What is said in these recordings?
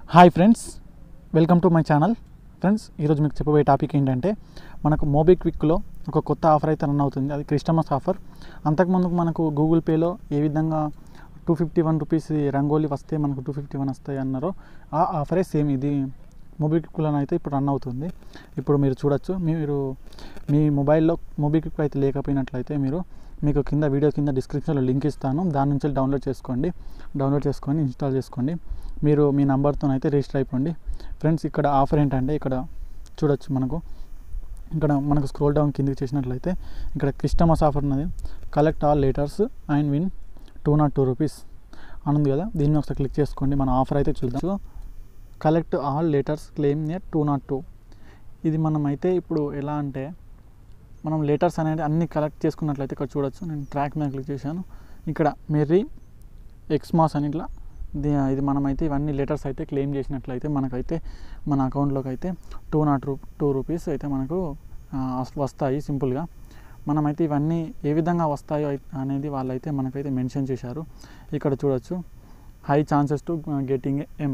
hi friends welcome to my channel friends ఈరోజు మీకు చెప్పబోయే టాపిక్ ఏంటంటే మనకు మోబిక్విక్లో ఒక కొత్త ఆఫర్ అయితే రన్ అవుతుంది అది క్రిస్టమస్ ఆఫర్ అంతకుముందుకు మనకు గూగుల్ పేలో ఏ విధంగా two fifty one rupees rangoli వస్తే మనకు టూ ఫిఫ్టీ వన్ వస్తాయి అన్నారో ఆ ఆఫరే సేమ్ ఇది మోబిక్విక్లో అయితే ఇప్పుడు రన్ అవుతుంది ఇప్పుడు మీరు చూడొచ్చు మీరు మీ మొబైల్లో మోబిక్విక్ అయితే లేకపోయినట్లయితే మీరు మీకు కింద వీడియో కింద డిస్క్రిప్షన్లో లింక్ ఇస్తాను దాని నుంచి డౌన్లోడ్ చేసుకోండి డౌన్లోడ్ చేసుకొని ఇన్స్టాల్ చేసుకోండి మీరు మీ నంబర్తో అయితే రిజిస్టర్ అయిపోండి ఫ్రెండ్స్ ఇక్కడ ఆఫర్ ఏంటంటే ఇక్కడ చూడొచ్చు మనకు ఇక్కడ మనకు స్క్రోల్ డౌన్ కిందికి చేసినట్లయితే ఇక్కడ క్రిస్టమస్ ఆఫర్ ఉన్నది collect all letters and win two nought two rupees అని ఉంది కదా దీన్ని ఒకసారి క్లిక్ చేసుకోండి మన ఆఫర్ అయితే చూద్దాం so collect all letters claim near two nought two ఇది మనం అయితే ఇప్పుడు ఎలా అంటే మనం లెటర్స్ అనేది అన్ని కలెక్ట్ చేసుకున్నట్లయితే ఇక్కడ చూడొచ్చు నేను ట్రాక్ మీద క్లిక్ చేశాను ఇక్కడ మెర్రీ ఎక్స్మాస్ అని ఇట్లా ది- ఇది మనమైతే ఇవన్నీ లెటర్స్ అయితే క్లెయిమ్ చేసినట్లయితే మనకైతే మన అకౌంట్లోకి అయితే టూ నాట్ రూ టూ రూపీస్ అయితే మనకు ఆ, వస్- వస్తాయి సింపుల్గా మనమైతే ఇవన్నీ ఏ విధంగా వస్తాయో అయి- అనేది వాళ్ళైతే మనకైతే మెన్షన్ చేశారు ఇక్కడ చూడొచ్చు high chances to getting M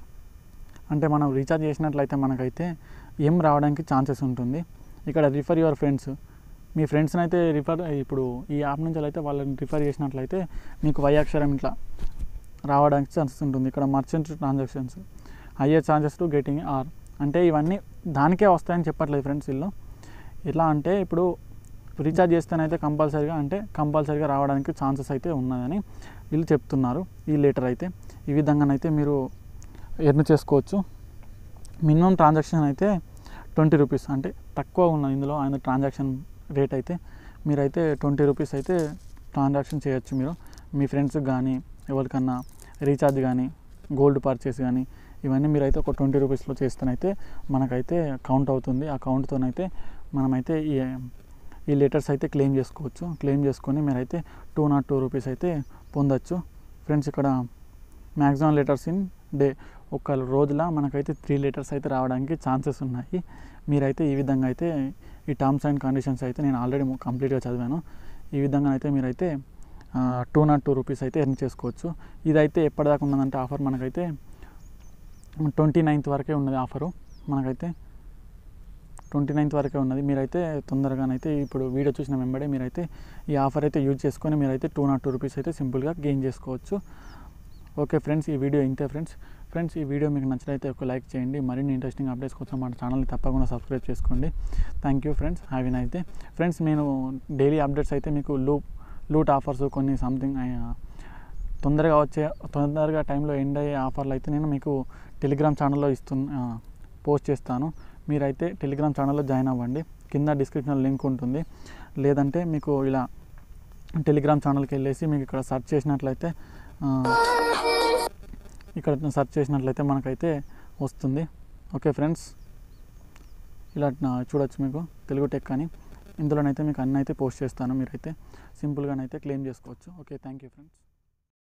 అంటే మనం రీఛార్జ్ చేసినట్లయితే మనకైతే ఎం రావడానికి ఛాన్సెస్ ఉంటుంది ఇక్కడ రిఫర్ యువర్ ఫ్రెండ్స్ మీ ఫ్రెండ్స్ని అయితే రిఫర్ ఇప్పుడు ఈ యాప్ నుంచి అయితే వాళ్ళని రిఫర్ చేసినట్లయితే మీకు వై అక్షరం ఇట్లా రావడానికి ఛాన్సెస్ ఉంటుంది ఇక్కడ merchant transactions higher chances to getting R అంటే ఇవన్నీ దానికే వస్తాయని చెప్పట్లేదు ఫ్రెండ్స్ వీళ్ళు ఎట్లా అంటే ఇప్పుడు రీఛార్జ్ చేస్తేనైతే కంపల్సరీగా అంటే కంపల్సరీగా రావడానికి ఛాన్సెస్ అయితే ఉన్నదని వీళ్ళు చెప్తున్నారు ఈ లెటర్ అయితే ఈ విధంగానైతే మీరు ఎర్న్ చేసుకోవచ్చు మినిమం ట్రాన్సాక్షన్ అయితే ట్వంటీ రూపీస్ అంటే తక్కువ ఉన్నది ఇందులో ఆయన ట్రాన్సాక్షన్ రేట్ అయితే మీరైతే ట్వంటీ రూపీస్ అయితే ట్రాన్సాక్షన్ చేయొచ్చు మీరు మీ ఫ్రెండ్స్కి కానీ ఎవరికన్నా రీఛార్జ్ కానీ గోల్డ్ పర్చేస్ కానీ ఇవన్నీ మీరైతే ఒక ట్వంటీ రూపీస్లో చేస్తేనైతే మనకైతే కౌంట్ అవుతుంది ఆ కౌంట్తోనైతే మనమైతే ఈ ఈ లెటర్స్ అయితే క్లెయిమ్ చేసుకోవచ్చు క్లెయిమ్ చేసుకొని మీరైతే టూ నాట్ టూ రూపీస్ అయితే పొందొచ్చు ఫ్రెండ్స్ ఇక్కడ మ్యాక్సిమం లెటర్స్ ఇన్ డే ఒక రోజుల మనకైతే త్రీ లీటర్స్ అయితే రావడానికి ఛాన్సెస్ ఉన్నాయి మీరైతే ఈ విధంగా అయితే ఈ టర్మ్స్ అండ్ కండిషన్స్ అయితే నేను ఆల్రెడీ కంప్లీట్గా చదివాను ఈ విధంగా అయితే మీరైతే టూ నాట్ టూ రూపీస్ అయితే ఎర్న్ చేసుకోవచ్చు ఇదైతే ఎప్పటిదాకా ఉన్నదంటే ఆఫర్ మనకైతే ట్వంటీ నైన్త్ వరకే ఉన్నది ఆఫరు మనకైతే ట్వంటీ నైన్త్ వరకే ఉన్నది మీరైతే తొందరగానైతే ఇప్పుడు వీడియో చూసిన వెంబడే మీరైతే ఈ ఆఫర్ అయితే యూజ్ చేసుకొని మీరైతే టూ నాట్ టూ రూపీస్ అయితే సింపుల్గా గెయిన్ చేసుకోవచ్చు ఓకే ఫ్రెండ్స్ ఈ వీడియో ఇంతే ఫ్రెండ్స్ ఫ్రెండ్స్ ఈ వీడియో మీకు నచ్చినైతే ఒక లైక్ చేయండి మరిన్ని ఇంట్రెస్టింగ్ అప్డేట్స్ కోసం మన ఛానల్ని తప్పకుండా సబ్స్క్రైబ్ చేసుకోండి thank you friends have an అయితే ఫ్రెండ్స్ నేను డైలీ అప్డేట్స్ అయితే మీకు లూప్ లూట్ ఆఫర్స్ కొన్ని సంథింగ్ తొందరగా వచ్చే తొందరగా టైంలో ఎండ్ అయ్యే ఆఫర్లు అయితే నేను మీకు టెలిగ్రామ్ ఛానల్లో ఇస్తున్న పోస్ట్ చేస్తాను మీరైతే టెలిగ్రామ్ ఛానల్లో జాయిన్ అవ్వండి కింద డిస్క్రిప్షన్లో లింక్ ఉంటుంది లేదంటే మీకు ఇలా టెలిగ్రామ్ ఛానల్కి వెళ్ళేసి మీకు ఇక్కడ సెర్చ్ చేసినట్లయితే ఆ, ఇక్కడ సెర్చ్ చేసినట్లయితే మనకైతే వస్తుంది ఓకే ఫ్రెండ్స్ ఇలా నా- చూడొచ్చు మీకు తెలుగు టెక్ అని ఇందులోనైతే మీకు అన్నీ అయితే పోస్ట్ చేస్తాను మీరైతే సింపుల్గానైతే క్లెయిమ్ చేసుకోవచ్చు ఓకే థ్యాంక్ యూ ఫ్రెండ్స్